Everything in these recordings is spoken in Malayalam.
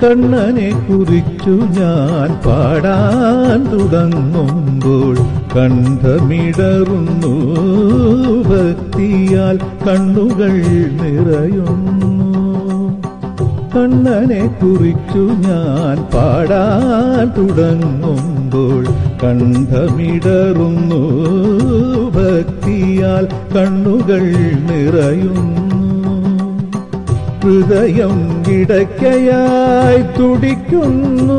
കണ്ണനെ കുറിച്ചു ഞാൻ പാടാൻ തുടങ്ങുമ്പോൾ കണ്ഠമിടറുന്നു ഭക്തിയാൽ കണ്ണുകൾ നിറയുന്നു കണ്ണനെ കുറിച്ചു ഞാൻ പാടാൻ തുടങ്ങുമ്പോൾ കണ്ഠമിടറുന്നു ഭക്തിയാൽ കണ്ണുകൾ നിറയുന്നു ഹൃദയം ഇടയ്ക്കയായി തുടിക്കുന്നു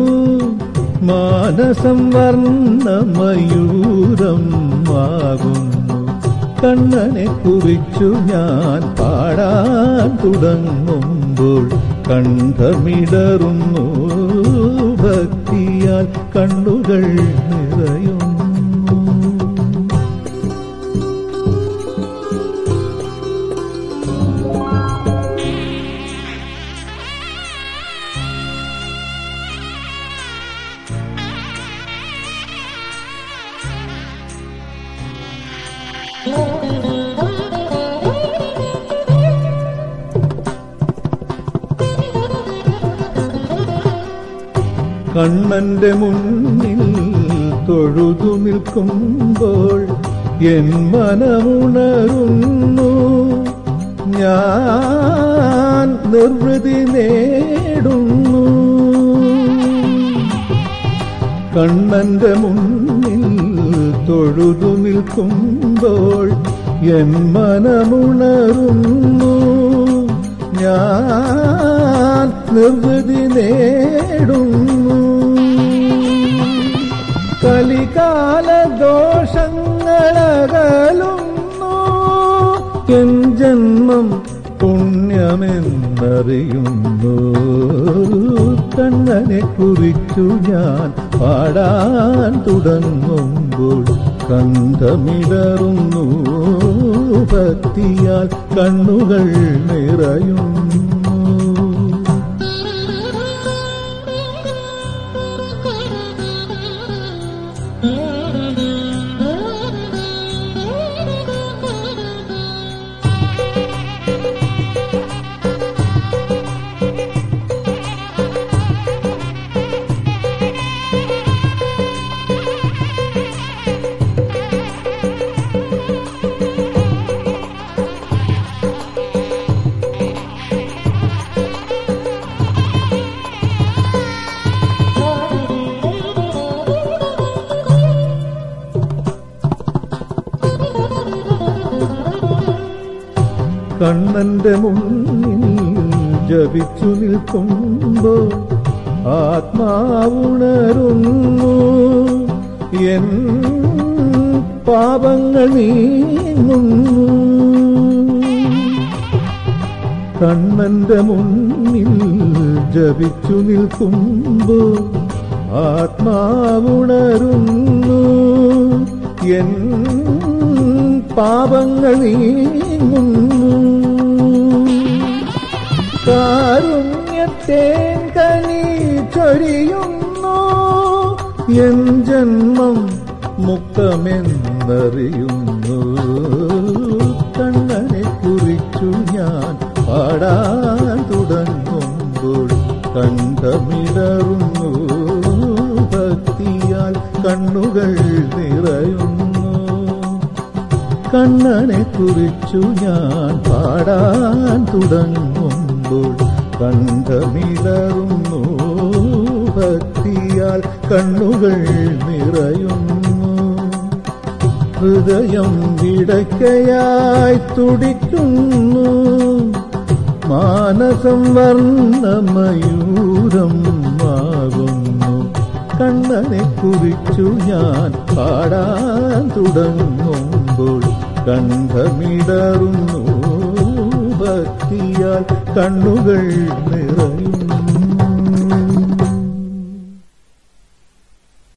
മാനസം വർണ്ണമയൂരം ആകുന്നു കണ്ണനെ കുറിച്ചു ഞാൻ പാടാൻ തുടങ്ങുമ്പോൾ കണ്ഠമിടറുന്നു ഭക്തിയാൽ കണ്ണുകൾ നിറയുന്നു കണ്ണന്റെ മുന്നിൽ തൊഴുതു നിൽക്കുമ്പോൾ എൻ മനമുണരുന്നു ഞാൻ നിർവൃതി നേടുന്നു കണ്ണന്റെ മുന്നിൽ തൊഴുതു നിൽക്കുമ്പോൾ എൻ മനമുണരുന്നു ഞാൻ നിർവൃതി നേടുന്നു കലികാല ദോഷങ്ങളകലുന്നു എൻ ജന്മം പുണ്യമെന്നറിയുന്നു കണ്ണനെ കുറിച്ചു ഞാൻ പാടാൻ തുടങ്ങുമ്പോൾ കണ്ഠമിടറുന്നു ഭക്തിയാൽ കണ്ണുകൾ നിറയുന്നു കണ്ണന്റെ മുന്നിൽ ജപിച്ചു നിൽക്കുമ്പോൾ ആത്മാവുണരുന്നു എൻ പാപങ്ങൾ നീങ്ങുന്നു കണ്ണന്റെ മുന്നിൽ ജപിച്ചു നിൽക്കുമ്പോൾ ആത്മാവുണരുന്നു എൻ പാപങ്ങൾ നീങ്ങുന്നു കാരുണ്യത്തേൻ കനി ചൊരിയുന്നു എൻ ജന്മം മുക്തമെന്നറിയുന്നു കണ്ണനെ കുറിച്ചു ഞാൻ പാടാൻ തുടങ്ങുമ്പോൾ കണ്ഠമിടറുന്നു ഭക്തിയാൽ കണ്ണുകൾ നിറയുന്നു കണ്ണനെ കുറിച്ചു ഞാൻ പാടാൻ തുടങ്ങുമ്പോൾ കണ്ഠമിടറുന്നു ഭക്തിയാൽ കണ്ണുകൾ നിറയുന്നു ഹൃദയം ഇടയ്ക്കയായി തുടിക്കുന്നു മാനസം വർണ്ണമയൂരം ആകുന്നു കണ്ണനെ കുറിച്ചു ഞാൻ പാടാൻ തുടങ്ങുമ്പോൾ കണ്ഠമിടറുന്നു ഭക്തിയാൽ കണ്ണുകൾ നിറയും